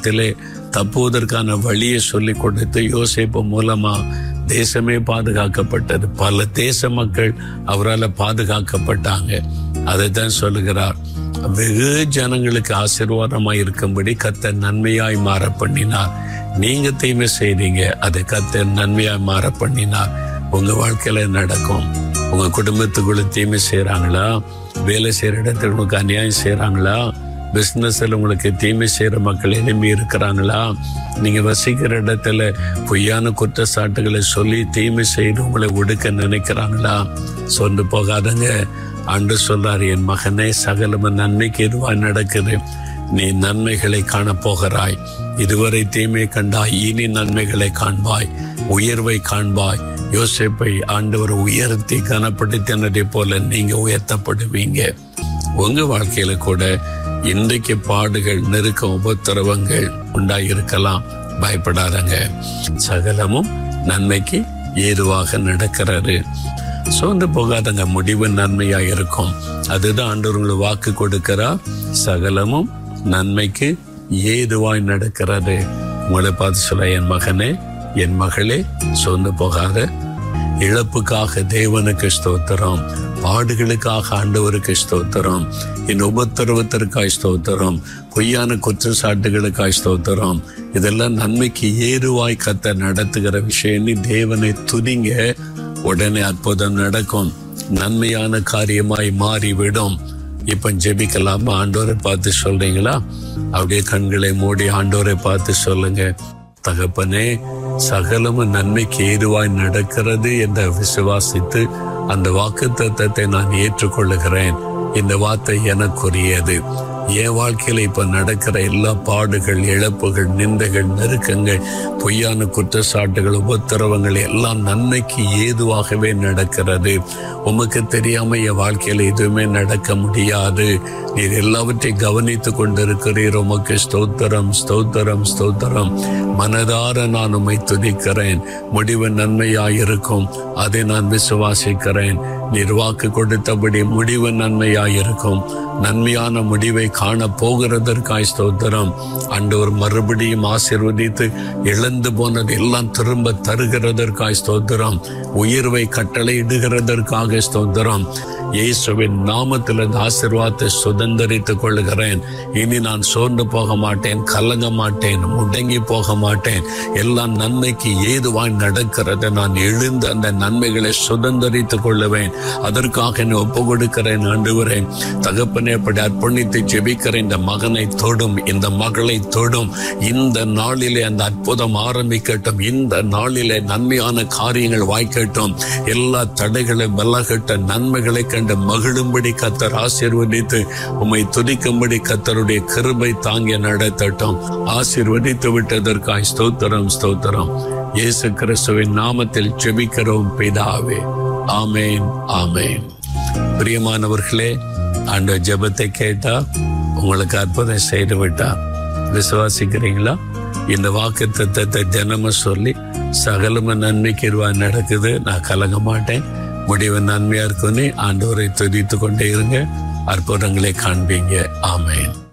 பாவத்திலே தப்புவதற்கான வழியை சொல்லி கொடுத்து யோசேப்பு மூலமா தேசமே பாதுகாக்கப்பட்டது பல தேச மக்கள் அவரால் பாதுகாக்கப்பட்டாங்க அதை தான் சொல்லுகிறார் வெகு ஜனங்களுக்கு ஆசீர்வாதமாய் இருக்கும்படி கத்த நன்மையாய் மாற பண்ணினார் நீங்க தீமை செய்றீங்க அதை கத்த நன்மையாய் மாற பண்ணினார் உங்க வாழ்க்கையில நடக்கும் உங்க குடும்பத்துக்குள்ள தீமை செய்றாங்களா வேலை செய்யற இடத்துல உங்களுக்கு அநியாயம் செய்றாங்களா பிசினஸ்ல உங்களுக்கு தீமை செய்யற மக்கள் எளிமை இருக்கிறாங்களா நீங்க வசிக்கிற இடத்துல பொய்யான குற்றச்சாட்டுகளை சொல்லி தீமை செய்து உங்களை ஒடுக்க நினைக்கிறாங்களா சொந்து போகாதங்க அன்று சொல்றார் என் மகனே சகலம நன்மைக்கு எதுவாய் நடக்குது நீ நன்மைகளை காணப் போகிறாய் இதுவரை தீமை கண்டாய் இனி நன்மைகளை காண்பாய் உயர்வை காண்பாய் யோசிப்பை ஆண்டவர் உயர்த்தி கனப்படுத்தினதை போல நீங்க உயர்த்தப்படுவீங்க உங்க வாழ்க்கையில கூட இன்றைக்கு பாடுகள் நெருக்க உபத்திரவங்கள் உண்டாயிருக்கலாம் பயப்படாதங்க சகலமும் நன்மைக்கு ஏதுவாக நடக்கிறாரு சோர்ந்து போகாதங்க முடிவு நன்மையா இருக்கும் அதுதான் ஆண்டவர் உங்களுக்கு வாக்கு கொடுக்கிறார் சகலமும் நன்மைக்கு ஏதுவாய் நடக்கிறது உங்களை பார்த்து சொல்ல என் மகனே என் மகளே சோர்ந்து போகாத இழப்புக்காக தேவனுக்கு ஸ்தோத்திரம் பாடுகளுக்காக ஆண்டவருக்கு ஸ்தோத்திரம் என் உபத்திரவத்திற்காய் ஸ்தோத்திரம் பொய்யான குற்றச்சாட்டுகளுக்காய் ஸ்தோத்திரம் இதெல்லாம் நன்மைக்கு ஏதுவாய் கத்த நடத்துகிற விஷயம் தேவனை துதிங்க உடனே அற்புதம் நடக்கும் நன்மையான காரியமாய் மாறிவிடும் இப்ப ஜெபிக்கலாமா ஆண்டோரை பார்த்து சொல்றீங்களா அப்படியே கண்களை மூடி ஆண்டோரை பார்த்து சொல்லுங்க தகப்பனே சகலமும் நன்மைக்கு ஏதுவாய் நடக்கிறது என்று விசுவாசித்து அந்த வாக்கு தத்தத்தை நான் ஏற்றுக்கொள்ளுகிறேன் இந்த வார்த்தை எனக்குரியது என் வாழ்க்கையில இப்ப நடக்கிற எல்லா பாடுகள் இழப்புகள் நிந்தைகள் நெருக்கங்கள் பொய்யான குற்றச்சாட்டுகள் உபத்திரவங்கள் எல்லாம் நன்மைக்கு ஏதுவாகவே நடக்கிறது உமக்கு தெரியாம என் வாழ்க்கையில எதுவுமே நடக்க முடியாது நீர் எல்லாவற்றையும் கவனித்து கொண்டிருக்கிறீர் உமக்கு ஸ்தோத்திரம் ஸ்தோத்திரம் ஸ்தோத்திரம் மனதார நான் உம்மை துதிக்கிறேன் முடிவு நன்மையாயிருக்கும் அதை நான் விசுவாசிக்கிறேன் நீர் வாக்கு கொடுத்தபடி முடிவு நன்மையாயிருக்கும் நன்மையான முடிவை காண போகிறதற்காய் ஸ்தோத்திரம் ஆண்டவர் மறுபடியும் ஆசீர்வதித்து இழந்து போனது எல்லாம் திரும்ப தருகிறதற்காய் ஸ்தோத்திரம் உயர்வை கட்டளையிடுகிறதற்காக ஸ்தோத்திரம் இயேசுவின் நாமத்தில் இந்த ஆசீர்வாதத்தை சுதந்திரித்துக் கொள்கிறேன் இனி நான் சோர்ந்து போக மாட்டேன் கலங்க மாட்டேன் முடங்கி போக மாட்டேன் எல்லாம் நன்மைக்கு ஏதுவாய் நடக்கிறது நான் எழுந்து அந்த நன்மைகளை சுதந்திரித்துக் கொள்ளுவேன் அதற்காக என்னை ஒப்பு கொடுக்கிறேன் ஆண்டுகிறேன் தகப்பனே அப்படி அர்ப்பணித்து ஜெபிக்கிற இந்த மகனை தொடும் இந்த மகளை தொடும் இந்த நாளிலே அந்த அற்புதம் ஆரம்பிக்கட்டும் இந்த நாளிலே நன்மையான காரியங்கள் வாய்க்கட்டும் எல்லா தடைகளும் விலகட்ட நன்மைகளை கண்டு மகிழும்படி கத்தர் ஆசீர்வதித்து உம்மை துதிக்கும்படி கத்தருடைய கிருபை தாங்கிய நடத்தட்டும் ஆசீர்வதித்து விட்டதற்காய் ஸ்தோத்திரம் ஸ்தோத்திரம் இயேசு கிறிஸ்துவின் நாமத்தில் ஜெபிக்கிறோம் பிதாவே ஆமேன் ஆமேன் பிரியமானவர்களே ஆண்ட ஜெபத்தை கேட்டா உங்களுக்கு அற்புதம் செய்து விட்டார் விசுவாசிக்கிறீங்களா இந்த வாக்கு தத்தத்தை தினமும் சொல்லி சகலம நன்மைக்கு இருவா நடக்குது நான் கலங்க மாட்டேன் முடிவு நன்மையா இருக்குன்னு ஆண்டவரை துதித்து கொண்டே இருங்க அற்புதங்களை காண்பீங்க ஆமேன்